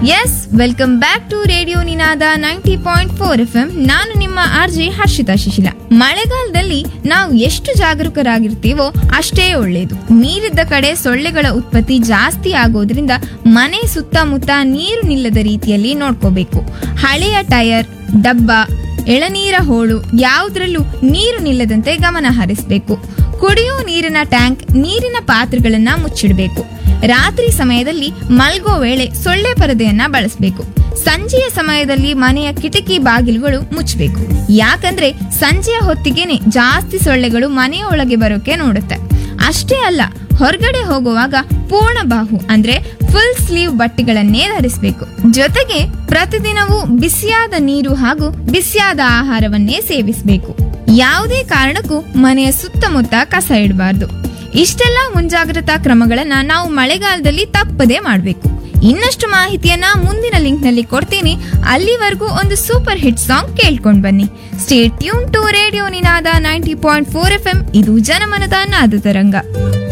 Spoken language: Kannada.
S welcome back to radio Ninada ninety point four F M ನಾನು ನಿಮ್ಮ ಆರ್ಜೆ ಹರ್ಷಿತಾ ಶಿಶಿಲ ಮಳೆಗಾಲದಲ್ಲಿ ನಾವು ಎಷ್ಟು ಜಾಗರೂಕರಾಗಿರ್ತೀವೋ ಅಷ್ಟೇ ಒಳ್ಳೆಯದು ನೀರಿದ್ದ ಕಡೆ ಸೊಳ್ಳೆಗಳ ಉತ್ಪತ್ತಿ ಜಾಸ್ತಿ ಆಗೋದ್ರಿಂದ ಮನೆ ಸುತ್ತಮುತ್ತ ನೀರು ನಿಲ್ಲದ ರೀತಿಯಲ್ಲಿ ನೋಡ್ಕೋಬೇಕು ಹಳೆಯ ಟಯರ್ ಡಬ್ಬ ಎಳನೀರ ಹೋಳು ಯಾವುದ್ರಲ್ಲೂ ನೀರು ನಿಲ್ಲದಂತೆ ಗಮನ ಹರಿಸಬೇಕು ಕುಡಿಯೋ ನೀರಿನ ಟ್ಯಾಂಕ್ ನೀರಿನ ಪಾತ್ರೆಗಳನ್ನ ಮುಚ್ಚಿಡಬೇಕು ರಾತ್ರಿ ಸಮಯದಲ್ಲಿ ಮಲ್ಗೋ ವೇಳೆ ಸೊಳ್ಳೆ ಪರದೆಯನ್ನ ಬಳಸಬೇಕು ಸಂಜೆಯ ಸಮಯದಲ್ಲಿ ಮನೆಯ ಕಿಟಕಿ ಬಾಗಿಲುಗಳು ಮುಚ್ಚಬೇಕು ಯಾಕಂದ್ರೆ ಸಂಜೆಯ ಹೊತ್ತಿಗೆನೆ ಜಾಸ್ತಿ ಸೊಳ್ಳೆಗಳು ಮನೆಯ ಒಳಗೆ ಬರೋಕೆ ನೋಡುತ್ತೆ ಅಷ್ಟೇ ಅಲ್ಲ ಹೊರಗಡೆ ಹೋಗುವಾಗ ಪೂರ್ಣ ಬಾಹು ಅಂದ್ರೆ ಫುಲ್ ಸ್ಲೀವ್ ಬಟ್ಟೆಗಳನ್ನೇ ಧರಿಸಬೇಕು ಜೊತೆಗೆ ಪ್ರತಿದಿನವೂ ಬಿಸಿಯಾದ ನೀರು ಹಾಗೂ ಬಿಸಿಯಾದ ಆಹಾರವನ್ನೇ ಸೇವಿಸಬೇಕು ಯಾವುದೇ ಕಾರಣಕ್ಕೂ ಮನೆಯ ಸುತ್ತಮುತ್ತ ಕಸ ಇಡಬಾರ್ದು ಇಷ್ಟೆಲ್ಲ ಮುಂಜಾಗ್ರತಾ ಕ್ರಮಗಳನ್ನ ನಾವು ಮಳೆಗಾಲದಲ್ಲಿ ತಪ್ಪದೇ ಮಾಡಬೇಕು ಇನ್ನಷ್ಟು ಮಾಹಿತಿಯನ್ನ ಮುಂದಿನ ಲಿಂಕ್ ನಲ್ಲಿ ಕೊಡ್ತೀನಿ ಅಲ್ಲಿವರೆಗೂ ಒಂದು ಸೂಪರ್ ಹಿಟ್ ಸಾಂಗ್ ಕೇಳ್ಕೊಂಡ್ ಬನ್ನಿ stay tune to radio Ninada ninety point four F M ಇದು ಜನಮನದ ನಾದ ತರಂಗ